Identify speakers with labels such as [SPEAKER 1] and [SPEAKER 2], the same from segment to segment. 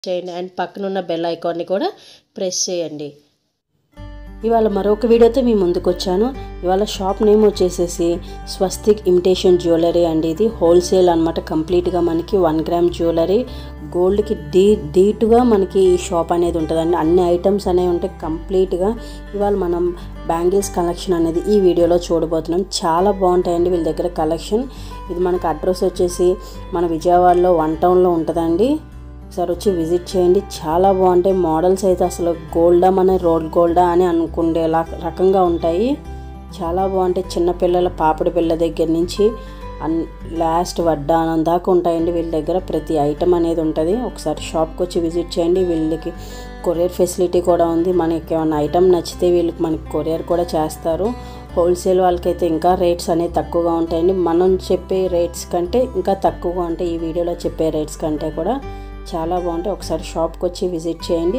[SPEAKER 1] చేయండి అండ్ పక్కన ఉన్న బెల్ ఐకాన్ని కూడా ప్రెస్ చేయండి ఇవాళ మరొక వీడియోతో మీ ముందుకు వచ్చాను ఇవాళ షాప్ నేమ్ వచ్చేసేసి స్వస్తిక్ ఇమిటేషన్ జ్యువెలరీ అండి ఇది హోల్సేల్ అనమాట కంప్లీట్గా మనకి వన్ గ్రామ్ జ్యువెలరీ గోల్డ్కి డీ డీటుగా మనకి ఈ షాప్ అనేది ఉంటుందండి అన్ని ఐటమ్స్ అనేవి ఉంటాయి కంప్లీట్గా ఇవాళ మనం బ్యాంగిల్స్ కలెక్షన్ అనేది ఈ వీడియోలో చూడబోతున్నాం చాలా బాగుంటాయండి వీళ్ళ దగ్గర కలెక్షన్ ఇది మనకి అడ్రస్ వచ్చేసి మన విజయవాడలో వన్ టౌన్లో ఉంటుందండి ఒకసారి వచ్చి విజిట్ చేయండి చాలా బాగుంటాయి మోడల్స్ అయితే అసలు గోల్డా మన రోడ్ గోల్డా అని అనుకునేలా రకంగా ఉంటాయి చాలా బాగుంటాయి చిన్నపిల్లల పాపిడి పిల్ల దగ్గర నుంచి అన్ లాస్ట్ వడ్డానం దాకా ఉంటాయండి వీళ్ళ దగ్గర ప్రతి ఐటమ్ అనేది ఉంటుంది ఒకసారి షాప్కి వచ్చి విజిట్ చేయండి వీళ్ళకి కొరియర్ ఫెసిలిటీ కూడా ఉంది మనకి ఏమైనా ఐటమ్ నచ్చితే వీళ్ళకి మనకి కొరియర్ కూడా చేస్తారు హోల్సేల్ వాళ్ళకైతే ఇంకా రేట్స్ అనేవి తక్కువగా ఉంటాయండి మనం చెప్పే రేట్స్ కంటే ఇంకా తక్కువగా ఉంటాయి ఈ వీడియోలో చెప్పే రేట్స్ కంటే కూడా చాలా బాగుంటాయి ఒకసారి షాప్కి వచ్చి విజిట్ చేయండి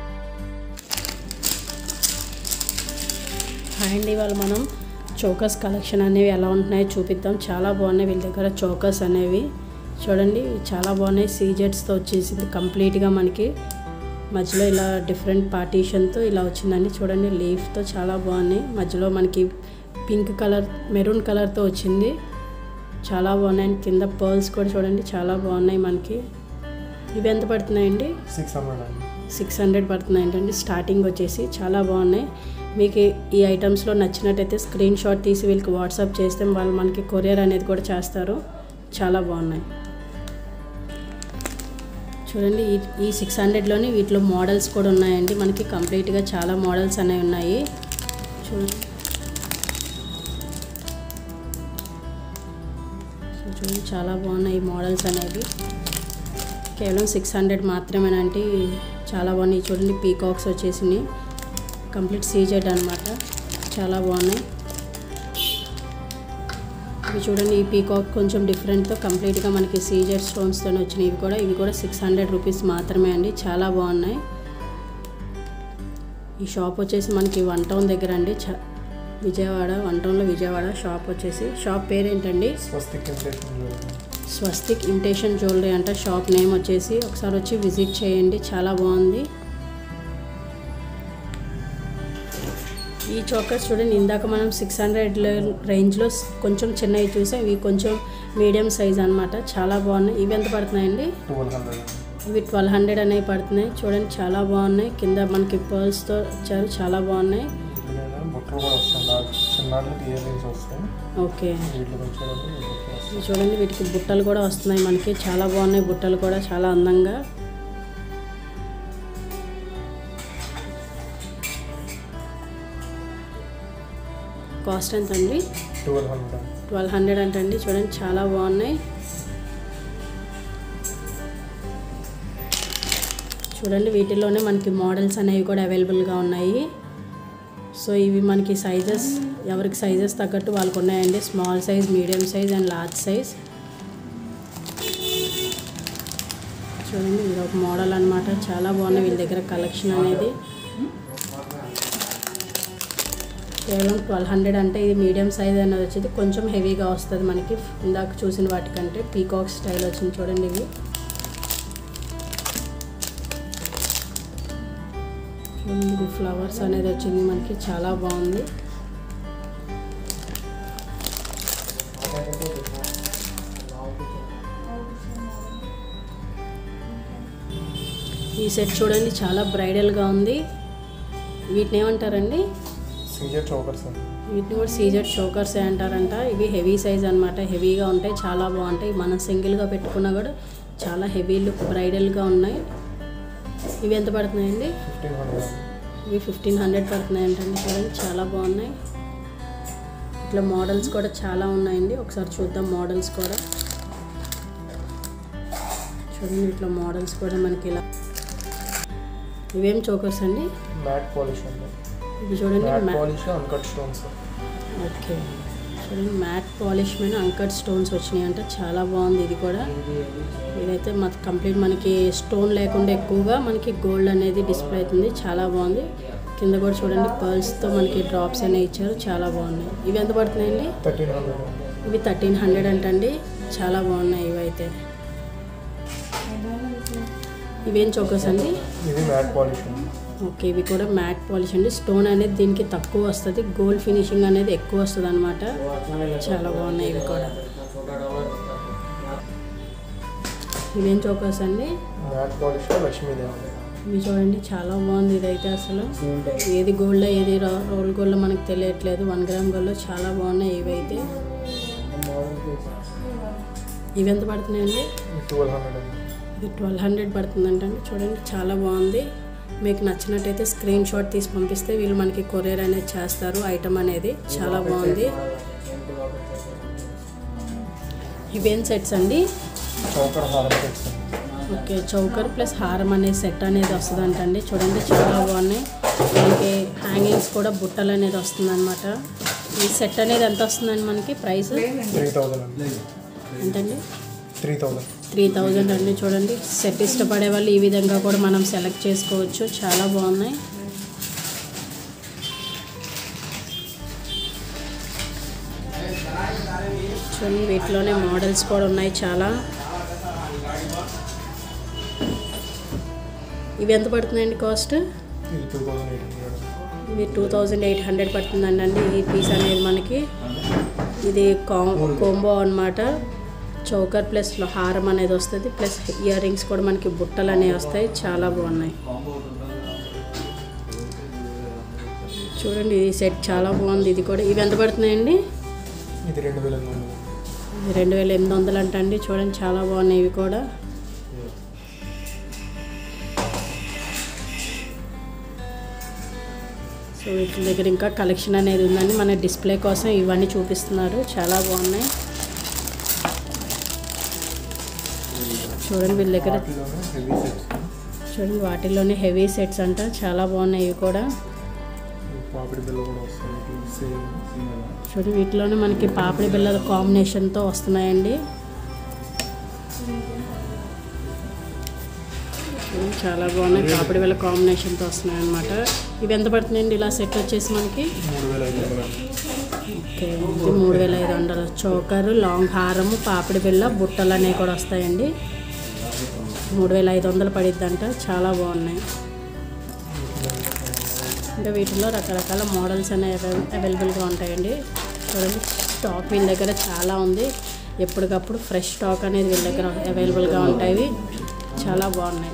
[SPEAKER 1] హాయ్ అండి ఇవాళ మనం చోకర్స్ కలెక్షన్ అనేవి ఎలా ఉంటున్నాయో చూపిద్దాం చాలా బాగున్నాయి వీళ్ళ దగ్గర చోకర్స్ అనేవి చూడండి చాలా బాగున్నాయి సీజెట్స్తో వచ్చేసింది కంప్లీట్గా మనకి మధ్యలో ఇలా డిఫరెంట్ పార్టీషన్తో ఇలా వచ్చిందండి చూడండి లీఫ్తో చాలా బాగున్నాయి మధ్యలో మనకి పింక్ కలర్ మెరూన్ కలర్తో వచ్చింది చాలా బాగున్నాయి కింద పర్ల్స్ కూడా చూడండి చాలా బాగున్నాయి మనకి ఇవి ఎంత పడుతున్నాయండి
[SPEAKER 2] సిక్స్ హండ్రెడ్ అండి
[SPEAKER 1] సిక్స్ హండ్రెడ్ పడుతున్నాయి ఏంటండి స్టార్టింగ్ వచ్చేసి చాలా బాగున్నాయి మీకు ఈ ఐటమ్స్లో నచ్చినట్టయితే స్క్రీన్ షాట్ తీసి వీళ్ళకి వాట్సాప్ చేస్తే వాళ్ళు మనకి కొరియర్ అనేది కూడా చేస్తారు చాలా బాగున్నాయి చూడండి ఈ ఈ సిక్స్ హండ్రెడ్లోని వీటిలో మోడల్స్ కూడా ఉన్నాయండి మనకి కంప్లీట్గా చాలా మోడల్స్ అనేవి ఉన్నాయి చూడండి సో చూడండి చాలా బాగున్నాయి ఈ మోడల్స్ అనేవి కేవలం సిక్స్ హండ్రెడ్ మాత్రమేనంటే చాలా బాగున్నాయి చూడండి పీకాక్స్ వచ్చేసినాయి కంప్లీట్ సీజెడ్ అనమాట చాలా బాగున్నాయి ఇవి చూడండి ఈ పీకాక్ కొంచెం డిఫరెంట్తో కంప్లీట్గా మనకి సీజెడ్ స్టోన్స్తో వచ్చినాయి ఇవి కూడా ఇవి కూడా సిక్స్ హండ్రెడ్ రూపీస్ మాత్రమే అండి చాలా బాగున్నాయి ఈ షాప్ వచ్చేసి మనకి వన్ టౌన్ దగ్గర అండి చ విజయవాడ వన్ టౌన్లో విజయవాడ షాప్ వచ్చేసి షాప్ పేరేంటండి
[SPEAKER 2] Swastik impression jewellery
[SPEAKER 1] Swastik imitation jewellery అంట షాప్ నేమ్ వచ్చేసి ఒకసారి వచ్చి విజిట్ చేయండి చాలా బాగుంది ఈ చోకర్స్ చూడండి ఇందాక మనం సిక్స్ హండ్రెడ్ రేంజ్లో కొంచెం చిన్నవి చూసాం ఇవి కొంచెం మీడియం సైజ్ అనమాట చాలా బాగున్నాయి ఇవి ఎంత పడుతున్నాయండి
[SPEAKER 2] ట్వెల్వ్ హండ్రెడ్ అండి
[SPEAKER 1] ఇవి ట్వెల్వ్ హండ్రెడ్ అనేవి పడుతున్నాయి చూడండి చాలా బాగున్నాయి కింద మనకి పర్ల్స్తో వచ్చారు చాలా బాగున్నాయి
[SPEAKER 2] వీటిలో బుట్టలు కూడా వస్తాయి నాకు చిన్నాళ్ళకి ఇయర్ రింగ్స్ వస్తాయి
[SPEAKER 1] ఓకే
[SPEAKER 2] వీటిలో వచ్చేటప్పుడు ఈ బుట్టలు వస్తాయి
[SPEAKER 1] ఇది చూడండి వీటికి బుట్టలు కూడా వస్తున్నాయి మనకి చాలా బాగున్నాయి బుట్టలు కూడా చాలా అందంగా కాస్ట్ ఎంత అండి
[SPEAKER 2] ట్వెల్వ్ హండ్రెడ్ అండి
[SPEAKER 1] ట్వెల్వ్ హండ్రెడ్ అంటండి చూడండి చాలా బాగున్నాయి చూడండి వీటిలోనే మనకి మోడల్స్ అనేవి కూడా అవైలబుల్గా ఉన్నాయి సో ఇవి మనకి సైజెస్ ఎవరికి సైజెస్ తగ్గట్టు వాళ్ళకు ఉన్నాయండి small size medium size and large size చూడండి ఇది ఒక మోడల్ అనమాట చాలా బాగున్నాయి వీళ్ళ దగ్గర కలెక్షన్ అనేది కేవలం ట్వెల్వ్ హండ్రెడ్ అంటే ఇది మీడియం సైజ్ అనేది వచ్చేది కొంచెం హెవీగా వస్తుంది మనకి ఇందాక చూసిన వాటికంటే పీకాక్ స్టైల్ వచ్చింది చూడండి ఇవి చూడండి ఇది ఫ్లవర్స్ అనేది వచ్చింది మనకి చాలా బాగుంది ఈ సెట్ చూడండి చాలా బ్రైడల్గా ఉంది వీటిని ఏమంటారండి
[SPEAKER 2] సీజర్ చోకర్స్ అండి
[SPEAKER 1] వీటిని కూడా సీజెడ్ చోకర్స్ అంటారంట ఇవి హెవీ సైజ్ అనమాట హెవీగా ఉంటాయి చాలా బాగుంటాయి మనం సింగిల్గా పెట్టుకున్నా కూడా చాలా హెవీ లుక్ బ్రైడల్గా ఉన్నాయి ఇవి ఎంత పడుతున్నాయండి
[SPEAKER 2] ఫిఫ్టీన్ హండ్రెడ్ అండి
[SPEAKER 1] ఇవి ఫిఫ్టీన్ హండ్రెడ్ పడుతున్నాయి అంటండి చూడండి చాలా బాగున్నాయి ఇట్లా మోడల్స్ కూడా చాలా ఉన్నాయండి ఒకసారి చూద్దాం మోడల్స్ కూడా చూడండి ఇట్లా మోడల్స్ కూడా మనకి ఇలా ఇవేం చోకర్స్ అండి
[SPEAKER 2] మ్యాట్ పాలిష్ అండి
[SPEAKER 1] ఇవి చూడండి
[SPEAKER 2] మ్యాట్
[SPEAKER 1] మ్యా-
[SPEAKER 2] పాలిష్ అన్కట్ స్టోన్స్
[SPEAKER 1] ఓకే చూడండి మ్యాట్ పాలిష్ మీద అంకట్ స్టోన్స్ వచ్చినాయి అంటే చాలా బాగుంది ఇది కూడా ఇదైతే మన కంప్లీట్ మనకి స్టోన్ లేకుండా ఎక్కువగా మనకి గోల్డ్ అనేది డిస్ప్లే అవుతుంది చాలా బాగుంది కింద కూడా చూడండి పర్ల్స్తో మనకి డ్రాప్స్ అనేవి ఇచ్చారు చాలా బాగున్నాయి ఇవి ఎంత పడుతున్నాయండి
[SPEAKER 2] థర్టీన్ హండ్రెడ్ అండి
[SPEAKER 1] ఇవి థర్టీన్ హండ్రెడ్ అంటండి చాలా బాగున్నాయి ఇవి అయితే ఇవేం చోకర్స్ అండి
[SPEAKER 2] ఇది మ్యాట్ పాలిష్ అండి
[SPEAKER 1] ఓకే ఇవి కూడా మ్యాట్ పాలిష్ అండి స్టోన్ అనేది దీనికి తక్కువ వస్తుంది గోల్డ్ ఫినిషింగ్ అనేది ఎక్కువ వస్తుంది అనమాట చాలా బాగున్నాయి ఇవి కూడా ఇవేం చోకర్స్ అండి
[SPEAKER 2] మ్యాట్ పాలిష్ లక్ష్మీదేవి
[SPEAKER 1] ఇవి చూడండి చాలా బాగుంది ఇదైతే అసలు ఏది గోల్డ్ ఏది రా- రోల్ గోల్డ్ మనకు తెలియట్లేదు వన్ గ్రామ్ గోల్డ్ చాలా బాగున్నాయి ఇవైతే ఇవి ఎంత పడుతున్నాయండి
[SPEAKER 2] ట్వెల్వ్ హండ్రెడ్ అండి
[SPEAKER 1] ఇది ట్వెల్వ్ హండ్రెడ్ పడుతుందంట అండి చూడండి చాలా బాగుంది మీకు నచ్చినట్టయితే స్క్రీన్ షాట్ తీసి పంపిస్తే వీళ్ళు మనకి కొరియర్ అనేది చేస్తారు ఐటమ్ అనేది చాలా బాగుంది ఇవేం సెట్స్ అండి
[SPEAKER 2] చౌకర్ హారం సెట్స్ అండి
[SPEAKER 1] ఓకే చౌకర్ ప్లస్ హారం అనే సెట్ అనేది వస్తుందంటండి చూడండి చాలా బాగున్నాయి మనకి హ్యాంగింగ్స్ కూడా బుట్టలు అనేది వస్తుందన్నమాట ఈ సెట్ అనేది ఎంత వస్తుందండి మనకి ప్రైస్
[SPEAKER 2] త్రీ థౌజండ్ అండి
[SPEAKER 1] ఎంతండి
[SPEAKER 2] త్రీ థౌజండ్
[SPEAKER 1] త్రీ థౌజండ్ అండి చూడండి సెట్ ఇష్టపడే వాళ్ళు ఈ విధంగా కూడా మనం సెలెక్ట్ చేసుకోవచ్చు చాలా బాగున్నాయి చూడండి వీటిలోనే మోడల్స్ కూడా ఉన్నాయి చాలా ఇవి ఎంత పడుతున్నాయండి కాస్ట్
[SPEAKER 2] ఇది టూ థౌజండ్ ఎయిట్ హండ్రెడ్
[SPEAKER 1] ఇది టూ థౌజండ్ ఎయిట్ హండ్రెడ్ పడుతుందండి అండి ఈ పీస్ అనేది మనకి ఇది కా కోంబో అనమాట చౌకర్ ప్లస్ హారం అనేది వస్తుంది ప్లస్ ఇయర్ రింగ్స్ కూడా మనకి బుట్టలు అనేవి వస్తాయి చాలా బాగున్నాయి చూడండి ఈ సెట్ చాలా బాగుంది ఇది కూడా ఇవి ఎంత పడుతున్నాయండి
[SPEAKER 2] ఇది రెండు వేల ఎనిమిది వందలు
[SPEAKER 1] ఇది రెండు వేల ఎనిమిది వందలు అంటండి చూడండి చాలా బాగున్నాయి ఇవి కూడా సో వీటి దగ్గర ఇంకా కలెక్షన్ అనేది ఉందండి మన డిస్ప్లే కోసం ఇవన్నీ చూపిస్తున్నారు చాలా బాగున్నాయి చూడండి వీళ్ళ దగ్గర
[SPEAKER 2] వాటిలోనే హెవీ సెట్స్
[SPEAKER 1] చూడండి వాటిల్లోనే హెవీ సెట్స్ అంట చాలా బాగున్నాయి ఇవి కూడా
[SPEAKER 2] పాపిడి బిల్ల కూడా వస్తుంది సేమ్
[SPEAKER 1] చూడండి వీటిలోనే మనకి పాపిడి బిళ్ళల కాంబినేషన్తో వస్తున్నాయండి చూడండి, చాలా బాగున్నాయి పాపిడి బిళ్ళ కాంబినేషన్తో వస్తున్నాయి అనమాట ఇవి ఎంత పడుతున్నాయండి ఇలా సెట్ వచ్చేసి మనకి
[SPEAKER 2] మూడు వేల ఐదు వందలు అండి
[SPEAKER 1] ఓకే ఇది మూడు వేల ఐదు వందలు చోకరు లాంగ్ హారము పాపిడి బిళ్ళ బుట్టలు అనేవి కూడా వస్తాయండి మూడు వేల ఐదు వందలు పడిద్దంట చాలా బాగున్నాయి ఇంకా వీటిలో రకరకాల మోడల్స్ అనేవి అవై- అవైలబుల్గా ఉంటాయండి చూడండి స్టాక్ వీళ్ళ దగ్గర చాలా ఉంది ఎప్పటికప్పుడు ఫ్రెష్ స్టాక్ అనేది వీళ్ళ దగ్గర అవైలబుల్గా ఉంటాయి చాలా బాగున్నాయి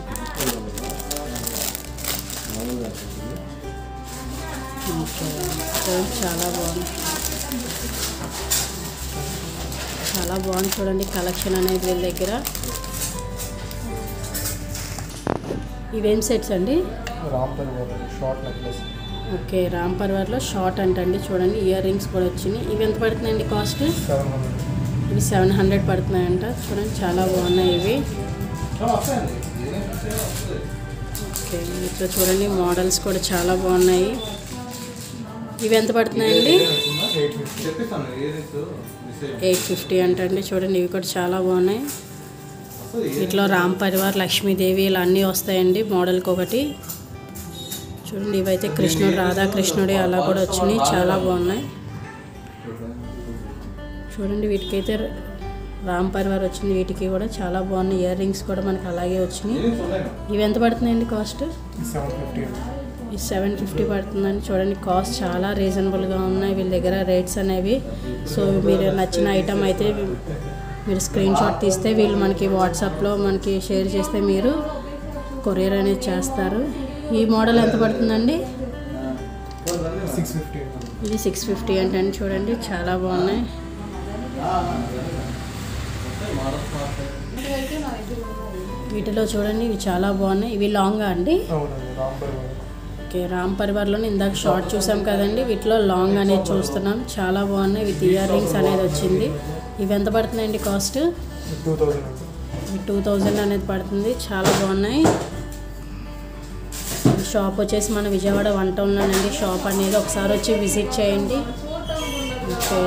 [SPEAKER 1] ఓకే చూడండి, చాలా బాగుంది చాలా బాగుంది చూడండి కలెక్షన్ అనేది వీళ్ళ దగ్గర ఇవేం సెట్స్ అండి
[SPEAKER 2] Ram Parivar short necklace
[SPEAKER 1] okay Ram పర్వర్లో షార్ట్ అంటండి చూడండి ఇయర్ రింగ్స్ కూడా వచ్చినాయి ఇవి ఎంత పడుతున్నాయండి కాస్ట్
[SPEAKER 2] సెవెన్ హండ్రెడ్
[SPEAKER 1] ఇవి సెవెన్ హండ్రెడ్ పడుతున్నాయంట చూడండి చాలా బాగున్నాయి ఇవి ఓకే ఇట్లా చూడండి మోడల్స్ కూడా చాలా బాగున్నాయి ఇవి ఎంత పడుతున్నాయండి
[SPEAKER 2] ఎయిట్ ఫిఫ్టీ
[SPEAKER 3] చెప్పిస్తాను ఏదైతే
[SPEAKER 1] ఎయిట్ ఫిఫ్టీ అంటండి చూడండి ఇవి కూడా చాలా బాగున్నాయి ఇట్లా రామ్ పరివార్ లక్ష్మీదేవి ఇలా అన్నీ వస్తాయండి మోడల్కి ఒకటి చూడండి ఇవైతే కృష్ణుడు రాధాకృష్ణుడి అలా కూడా వచ్చినాయి చాలా బాగున్నాయి చూడండి వీటికైతే రామ్ పరివార్ వచ్చింది వీటికి కూడా చాలా బాగున్నాయి ఇయర్ రింగ్స్ కూడా మనకి అలాగే వచ్చినాయి ఇవి ఎంత పడుతున్నాయండి కాస్ట్
[SPEAKER 2] సెవెన్ ఫిఫ్టీ అండి
[SPEAKER 1] ఈ సెవెన్ ఫిఫ్టీ పడుతుందండి చూడండి కాస్ట్ చాలా రీజనబుల్గా ఉన్నాయి వీళ్ళ దగ్గర రేట్స్ అనేవి సో మీరు నచ్చిన ఐటమ్ అయితే మీరు స్క్రీన్ షాట్ తీస్తే వీళ్ళు మనకి వాట్సాప్లో మనకి షేర్ చేస్తే మీరు కొరియర్ అనేది చేస్తారు ఈ మోడల్ ఎంత పడుతుందండి
[SPEAKER 2] సిక్స్ ఫిఫ్టీ అండి
[SPEAKER 1] ఇది సిక్స్ ఫిఫ్టీ అంటే చూడండి చాలా బాగున్నాయి వీటిలో చూడండి ఇవి చాలా బాగున్నాయి ఇవి లాంగా అండి
[SPEAKER 2] అవునండి రామ్ పరివార్
[SPEAKER 1] ఓకే రామ్ పరివార్లోనే ఇందాక షార్ట్ చూసాం కదండి వీటిలో లాంగ్ అనేది చూస్తున్నాం చాలా బాగున్నాయి విత్ ఇయర్ రింగ్స్ అనేది వచ్చింది ఇవి ఎంత పడుతున్నాయండి కాస్ట్
[SPEAKER 2] టూ థౌజండ్ అండి
[SPEAKER 1] టూ థౌజండ్ అనేది పడుతుంది చాలా బాగున్నాయి ఈ షాప్ వచ్చేసి మన విజయవాడ వన్ టౌన్లోనండి షాప్ అనేది ఒకసారి వచ్చి విజిట్ చేయండి ఓకే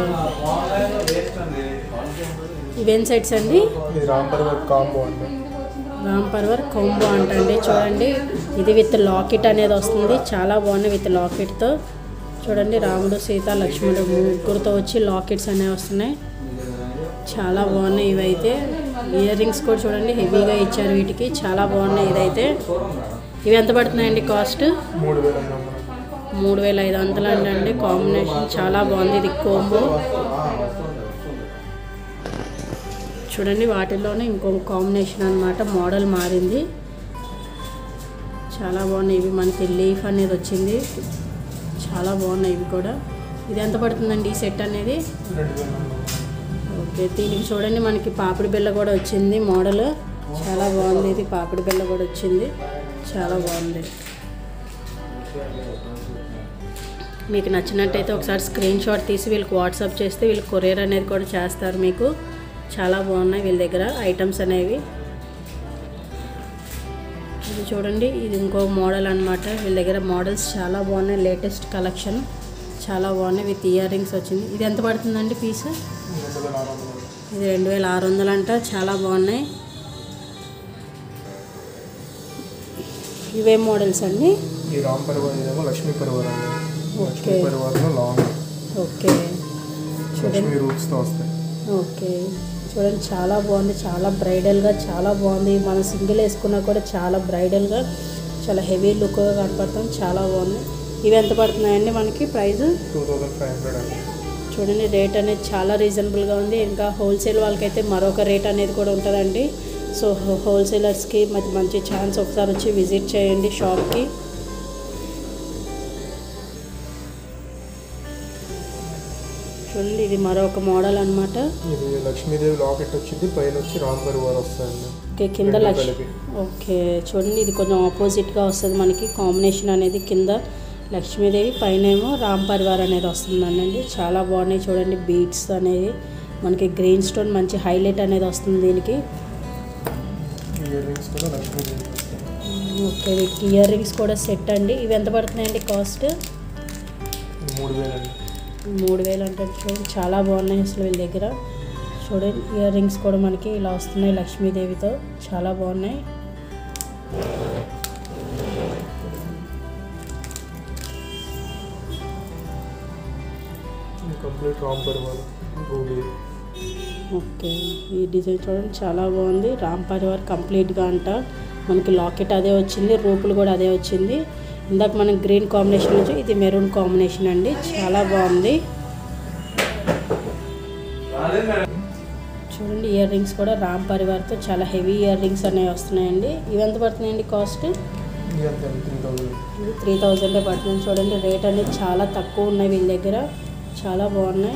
[SPEAKER 1] ఇవేం సెట్స్ అండి
[SPEAKER 2] ఇది రామ్ పరివార్ కాంబో అండి
[SPEAKER 1] రామ్ పర్వర్ కొంబో అంటండి చూడండి ఇది విత్ లాకెట్ అనేది వస్తుంది చాలా బాగుంది విత్ లాకెట్తో చూడండి రాముడు సీత లక్ష్మణుడు ముగ్గురుతో వచ్చి లాకెట్స్ అనేవి వస్తున్నాయి చాలా బాగున్నాయి ఇవైతే ఇయర్ రింగ్స్ కూడా చూడండి హెవీగా ఇచ్చారు వీటికి చాలా బాగున్నాయి ఇదైతే ఇవి ఎంత పడుతున్నాయండి కాస్ట్
[SPEAKER 2] మూడు వేల ఐదు వందలు
[SPEAKER 1] మూడు వేల ఐదు వందలు అండి కాంబినేషన్ చాలా బాగుంది ఇది కోంబో చూడండి వాటిల్లోనే ఇంకో కాంబినేషన్ అన్నమాట మోడల్ మారింది చాలా బాగున్నాయి ఇవి మనకి లీఫ్ అనేది వచ్చింది చాలా బాగున్నాయి ఇవి కూడా ఇది ఎంత పడుతుందండి ఈ సెట్ అనేది
[SPEAKER 2] రెండు వేల నాలుగు వందలు
[SPEAKER 1] ఓకే దీనికి చూడండి మనకి పాపిడి బిళ్ళ కూడా వచ్చింది మోడల్ చాలా బాగుంది ఇది పాపిడి బిళ్ళ కూడా వచ్చింది చాలా బాగుంది మీకు నచ్చినట్టయితే ఒకసారి స్క్రీన్ షాట్ తీసి వీళ్ళకి వాట్సాప్ చేస్తే వీళ్ళు కొరియర్ అనేది కూడా చేస్తారు మీకు చాలా బాగున్నాయి వీళ్ళ దగ్గర ఐటమ్స్ అనేవి ఇది చూడండి ఇది ఇంకో మోడల్ అన్నమాట వీళ్ళ దగ్గర మోడల్స్ చాలా బాగున్నాయి లేటెస్ట్ కలెక్షన్ చాలా బాగున్నాయి విత్ ఇయర్ రింగ్స్ వచ్చింది ఇది ఎంత పడుతుందండి పీస్
[SPEAKER 2] రెండు వేల ఆరు వందలు
[SPEAKER 1] ఇది రెండు వేల ఆరు వందలు అంట చాలా బాగున్నాయి ఇవే మోడల్స్ అండి
[SPEAKER 2] ఈ రామ్ పరివార్ ఇదేమో లక్ష్మీ పరివార్ అండి లక్ష్మీ
[SPEAKER 1] ఓకే
[SPEAKER 2] పరివార్లో లాంగ్
[SPEAKER 1] ఓకే చూడండి
[SPEAKER 2] లక్ష్మీ రూట్స్తో వస్తాయి
[SPEAKER 1] ఓకే చూడండి చాలా బాగుంది చాలా బ్రైడల్గా చాలా బాగుంది మనం సింగిల్ వేసుకున్నా కూడా చాలా బ్రైడల్గా చాలా హెవీ లుక్గా కనపడతాం చాలా బాగుంది ఇవి ఎంత పడుతున్నాయండి మనకి price
[SPEAKER 2] two thousand five hundred అండి
[SPEAKER 1] చూడండి రేట్ అనేది చాలా రీజనబుల్గా ఉంది ఇంకా హోల్సేల్ వాళ్ళకైతే మరొక రేట్ అనేది కూడా ఉంటుందండి సో హోల్సేలర్స్కి మంచి మంచి ఛాన్స్ ఒకసారి వచ్చి విజిట్ చేయండి షాప్కి చూడండి ఇది మరొక మోడల్ అన్నమాట
[SPEAKER 2] ఇది లక్ష్మీదేవి లాకెట్ వచ్చింది పైన వచ్చి రామ్ పరివార్ వస్తాయండి
[SPEAKER 1] ఓకే కింద
[SPEAKER 2] రెండు
[SPEAKER 1] లక్ష
[SPEAKER 2] కలిపి.
[SPEAKER 1] ఓకే చూడండి ఇది కొంచెం ఆపోజిట్గా వస్తుంది మనకి కాంబినేషన్ అనేది కింద లక్ష్మీదేవి పైన ఏమో రామ్ పరివార్ అనేది వస్తుందండి చాలా బాగున్నాయి చూడండి బీట్స్ అనేది మనకి గ్రీన్ స్టోన్ మంచి హైలైట్ అనేది వస్తుంది దీనికి
[SPEAKER 2] ఇయర్ రింగ్స్ కూడా లక్ష్మీదేవి వస్తాయి
[SPEAKER 1] ఓకే వీటికి ఇయర్ రింగ్స్ కూడా సెట్ అండి ఇవి ఎంత పడుతున్నాయండి కాస్ట్
[SPEAKER 2] మూడు వేలు అండి
[SPEAKER 1] మూడు వేలు అంటే చూడండి చాలా బాగున్నాయి అసలు వీళ్ళ దగ్గర చూడండి ఇయర్ రింగ్స్ కూడా మనకి ఇలా వస్తున్నాయి లక్ష్మీదేవితో చాలా బాగున్నాయి
[SPEAKER 2] complete Ram Parivar ruby
[SPEAKER 1] okay ఈ డిజైన్ చూడండి చాలా బాగుంది రామ్ పరివార్ కంప్లీట్గా అంట మనకి లాకెట్ అదే వచ్చింది రూపులు కూడా అదే వచ్చింది ఇందాక మనం గ్రీన్ కాంబినేషన్ నుంచి ఇది మెరూన్ కాంబినేషన్ అండి చాలా బాగుంది చూడండి ఇయర్ రింగ్స్ కూడా రామ్ పరివార్తో చాలా హెవీ ఇయర్ రింగ్స్ అనేవి వస్తున్నాయండి ఇవి ఎంత పడుతున్నాయండి కాస్ట్
[SPEAKER 2] ఇది అంతే త్రీ థౌజండ్
[SPEAKER 1] ఇది త్రీ థౌజండే పడుతుంది చూడండి రేట్ అనేది చాలా తక్కువ ఉన్నాయి వీళ్ళ దగ్గర చాలా బాగున్నాయి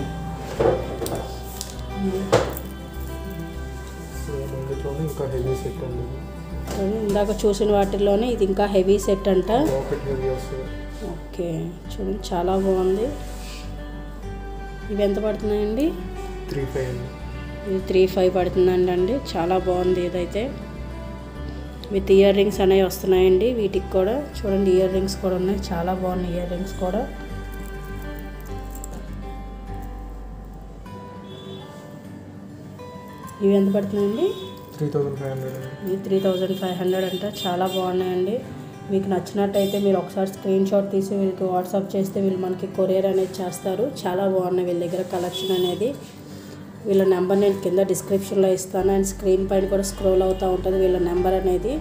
[SPEAKER 2] సేమ్ అందులోనే ఇంకా హెవీ సెట్ అండి
[SPEAKER 1] చూడండి, ఇందాక చూసిన వాటిల్లోనే ఇది ఇంకా హెవీ సెట్ అంట
[SPEAKER 2] లాకెట్ హెవీ వస్తుంది
[SPEAKER 1] ఓకే చూడండి చాలా బాగుంది ఇవి ఎంత పడుతున్నాయండి
[SPEAKER 2] త్రీ ఫైవ్ అండి
[SPEAKER 1] ఇది త్రీ ఫైవ్ పడుతుందండి అండి చాలా బాగుంది ఇదైతే విత్ ఇయర్ రింగ్స్ అనేవి వస్తున్నాయండి వీటికి కూడా చూడండి ఇయర్ రింగ్స్ కూడా ఉన్నాయి చాలా బాగున్నాయి ఇయర్ రింగ్స్ కూడా ఇవి ఎంత పడుతున్నాయండి
[SPEAKER 2] త్రీ థౌజండ్ ఫైవ్ హండ్రెడ్ అండి
[SPEAKER 1] ఇది త్రీ థౌజండ్ ఫైవ్ హండ్రెడ్ అంటే చాలా బాగున్నాయండి మీకు నచ్చినట్టయితే మీరు ఒకసారి స్క్రీన్ షాట్ తీసి వీళ్ళకి వాట్సాప్ చేస్తే వీళ్ళు మనకి కొరియర్ అనేది చేస్తారు చాలా బాగున్నాయి వీళ్ళ దగ్గర కలెక్షన్ అనేది వీళ్ళ నెంబర్ నేను కింద డిస్క్రిప్షన్లో ఇస్తాను అండ్ స్క్రీన్ పైన కూడా స్క్రోల్ అవుతూ ఉంటుంది వీళ్ళ నెంబర్ అనేది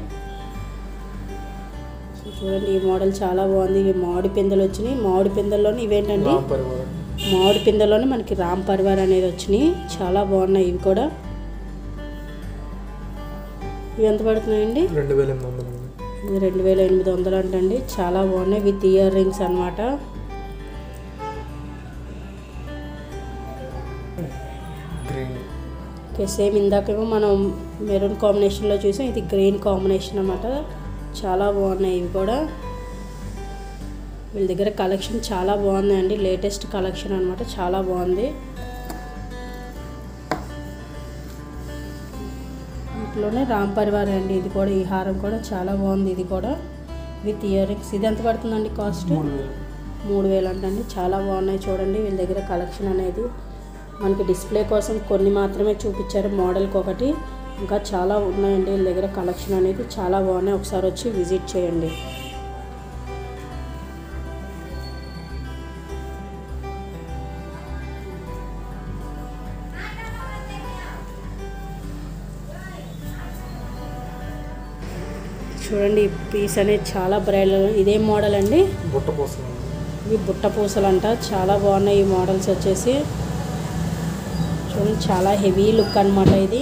[SPEAKER 1] సో చూడండి ఈ మోడల్ చాలా బాగుంది ఇవి మామిడి పిందెలు వచ్చినాయి మామిడి పిందెల్లోని ఇవేంటండి
[SPEAKER 2] రామ్ పరివార్
[SPEAKER 1] మామిడి పిందెలోనే మనకి రామ్ పరివార్ అనేది వచ్చినాయి చాలా బాగున్నాయి ఇవి కూడా ఇవి ఎంత పడుతున్నాయండి
[SPEAKER 2] రెండు వేల ఎనిమిది వందలు అండి
[SPEAKER 1] ఇది రెండు వేల ఎనిమిది వందలు అంటండి చాలా బాగున్నాయి విత్ ఇయర్ రింగ్స్ అనమాట
[SPEAKER 2] గ్రీన్
[SPEAKER 1] ఓకే సేమ్ ఇందాకేమో మనం మెరూన్ కాంబినేషన్లో చూసాం ఇది గ్రీన్ కాంబినేషన్ అనమాట చాలా బాగున్నాయి ఇవి కూడా వీళ్ళ దగ్గర కలెక్షన్ చాలా బాగుందండి లేటెస్ట్ కలెక్షన్ అనమాట చాలా బాగుంది వీటిలోనే రామ్ పరివార్ అండి ఇది కూడా ఈ హారం కూడా చాలా బాగుంది ఇది కూడా విత్ ఇయర్ రింగ్స్ ఇది ఎంత పడుతుందండి కాస్ట్
[SPEAKER 2] మూడు వేలు
[SPEAKER 1] మూడు వేలు అంటండి చాలా బాగున్నాయి చూడండి వీళ్ళ దగ్గర కలెక్షన్ అనేది మనకి డిస్ప్లే కోసం కొన్ని మాత్రమే చూపించారు మోడల్కి ఒకటి ఇంకా చాలా ఉన్నాయండి వీళ్ళ దగ్గర కలెక్షన్ అనేది చాలా బాగున్నాయి ఒకసారి వచ్చి విజిట్ చేయండి చూడండి ఈ పీస్ అనేది చాలా బ్రైల్ ఇదేం మోడల్ అండి
[SPEAKER 2] బుట్ట పోస్తుంది
[SPEAKER 1] ఇవి బుట్ట పూసలు అంట చాలా బాగున్నాయి ఈ మోడల్స్ వచ్చేసి చూడండి చాలా హెవీ లుక్ అన్నమాట ఇది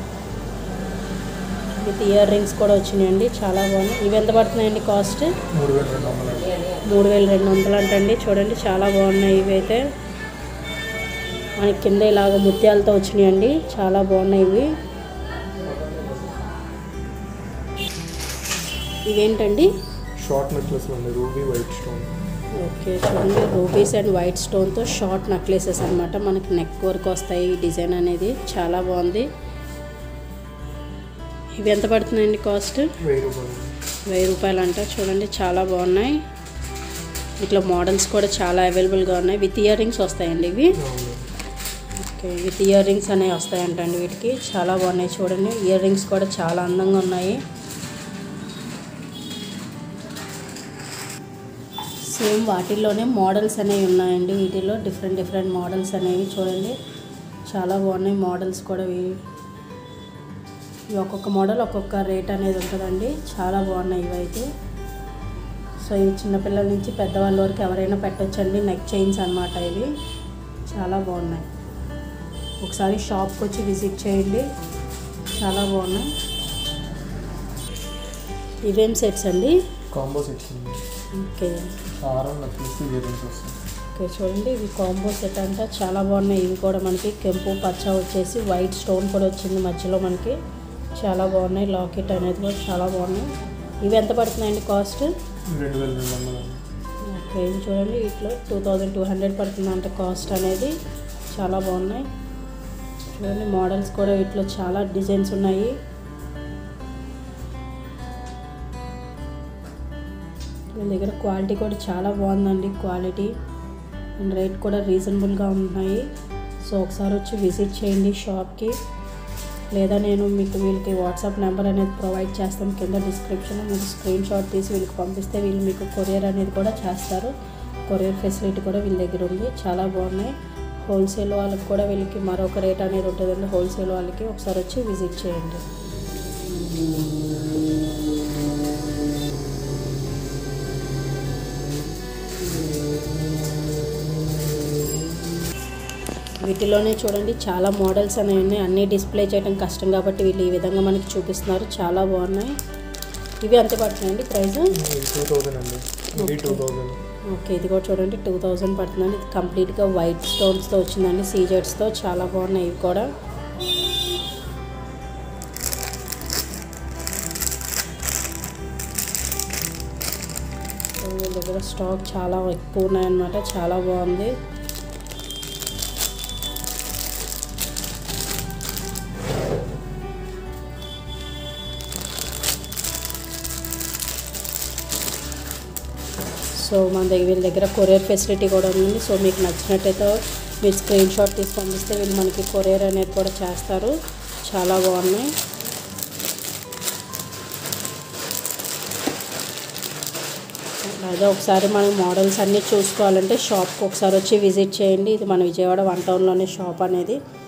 [SPEAKER 1] విత్ ఇయర్ రింగ్స్ కూడా వచ్చినాయండి చాలా బాగున్నాయి ఇవి ఎంత పడుతున్నాయండి కాస్ట్
[SPEAKER 2] మూడు వేల రెండు వందలు
[SPEAKER 1] మూడు వేల రెండు వందలు అంటండి చూడండి చాలా బాగున్నాయి ఇవి అయితే మనకి కింద ఇలాగ ముత్యాలతో వచ్చినాయండి చాలా బాగున్నాయి ఇవి ఇవేంటండి
[SPEAKER 2] షార్ట్ నెక్లెస్ అండి రూబీ వైట్ స్టోన్
[SPEAKER 1] ఓకే చూడండి రూబీస్ అండ్ వైట్ స్టోన్తో షార్ట్ నెక్లెసెస్ అనమాట మనకి నెక్ వరకు వస్తాయి ఈ డిజైన్ అనేది చాలా బాగుంది ఇవి ఎంత పడుతున్నాయండి కాస్ట్
[SPEAKER 2] వెయ్యి రూపాయలు
[SPEAKER 1] వెయ్యి రూపాయలు అంట చూడండి చాలా బాగున్నాయి ఇట్లా మోడల్స్ కూడా చాలా అవైలబుల్గా ఉన్నాయి విత్ ఇయర్ రింగ్స్ వస్తాయండి ఇవి
[SPEAKER 2] అవును
[SPEAKER 1] ఓకే విత్ ఇయర్ రింగ్స్ అనేవి వస్తాయంటండి వీటికి చాలా బాగున్నాయి చూడండి ఇయర్ రింగ్స్ కూడా చాలా అందంగా ఉన్నాయి సేమ్ వాటిల్లోనే మోడల్స్ అనేవి ఉన్నాయండి వీటిలో డిఫరెంట్ డిఫరెంట్ మోడల్స్ అనేవి చూడండి చాలా బాగున్నాయి మోడల్స్ కూడా ఇవి ఇవి ఒక్కొక్క మోడల్ ఒక్కొక్క రేట్ అనేది ఉంటుందండి చాలా బాగున్నాయి ఇవైతే సో ఇవి చిన్నపిల్లల నుంచి పెద్దవాళ్ళ వరకు ఎవరైనా పెట్టొచ్చండి నెక్ చైన్స్ అన్నమాట ఇవి చాలా బాగున్నాయి ఒకసారి షాప్కి వచ్చి విజిట్ చేయండి చాలా బాగున్నాయి ఇవేం సెట్స్ అండి
[SPEAKER 2] కాంబో సెట్స్ ఉంది
[SPEAKER 1] ఓకే
[SPEAKER 2] హారం నెక్లెస్ ఇయర్ రింగ్స్ వస్తుంది
[SPEAKER 1] ఓకే చూడండి ఇవి కాంబో సెట్ అంట చాలా బాగున్నాయి ఇవి కూడా మనకి కెంపు పచ్చ వచ్చేసి వైట్ స్టోన్ కూడా వచ్చింది మధ్యలో మనకి చాలా బాగున్నాయి లాకెట్ అనేది కూడా చాలా బాగున్నాయి ఇవి ఎంత పడుతున్నాయండి కాస్ట్
[SPEAKER 2] రెండు వేల రెండు వందలు అండి
[SPEAKER 1] ఓకే ఇది చూడండి ఇట్లా టూ థౌజండ్ టూ హండ్రెడ్ పడుతుందంట కాస్ట్ అనేది చాలా బాగున్నాయి చూడండి మోడల్స్ కూడా వీటిలో చాలా డిజైన్స్ ఉన్నాయి వీళ్ళ దగ్గర క్వాలిటీ కూడా చాలా బాగుందండి క్వాలిటీ అండ్ రేట్ కూడా రీజనబుల్గా ఉన్నాయి సో ఒకసారి వచ్చి విజిట్ చేయండి షాప్కి లేదా నేను మీకు వీళ్ళకి వాట్సాప్ నెంబర్ అనేది ప్రొవైడ్ చేస్తాను కింద డిస్క్రిప్షన్లో మీకు స్క్రీన్ షాట్ తీసి వీళ్ళకి పంపిస్తే వీళ్ళు మీకు కొరియర్ అనేది కూడా చేస్తారు కొరియర్ ఫెసిలిటీ కూడా వీళ్ళ దగ్గర ఉంది చాలా బాగున్నాయి హోల్సేల్ వాళ్ళకి కూడా వీళ్ళకి మరొక రేట్ అనేది ఉంటుందండి హోల్సేల్ వాళ్ళకి ఒకసారి వచ్చి విజిట్ చేయండి వీటిలోనే చూడండి చాలా మోడల్స్ అనేవి ఉన్నాయి అన్నీ డిస్ప్లే చేయడం కష్టం కాబట్టి వీళ్ళు ఈ విధంగా మనకి చూపిస్తున్నారు చాలా బాగున్నాయి ఇవి ఎంత పడుతున్నాయండి ప్రైస్
[SPEAKER 2] ఇది టూ థౌజండ్ అండి ఇది టూ థౌజండ్
[SPEAKER 1] ఓకే ఇది కూడా చూడండి టూ థౌజండ్ పడుతుందండి ఇది కంప్లీట్గా వైట్ స్టోన్స్తో వచ్చిందండి సీజెట్స్తో చాలా బాగున్నాయి ఇవి కూడా వీళ్ళ దగ్గర స్టాక్ చాలా ఎక్కువ ఉన్నాయన్నమాట చాలా బాగుంది సో మన దగ్గర వీళ్ళ దగ్గర కొరియర్ ఫెసిలిటీ కూడా ఉంది సో మీకు నచ్చినట్టయితే మీరు స్క్రీన్ షాట్ తీసి పంపిస్తే వీళ్ళు మనకి కొరియర్ అనేది కూడా చేస్తారు చాలా బాగున్నాయి అదే ఒకసారి మనం మోడల్స్ అన్నీ చూసుకోవాలంటే షాప్కి ఒకసారి వచ్చి విజిట్ చేయండి ఇది మన విజయవాడ వన్ టౌన్లోనే షాప్ అనేది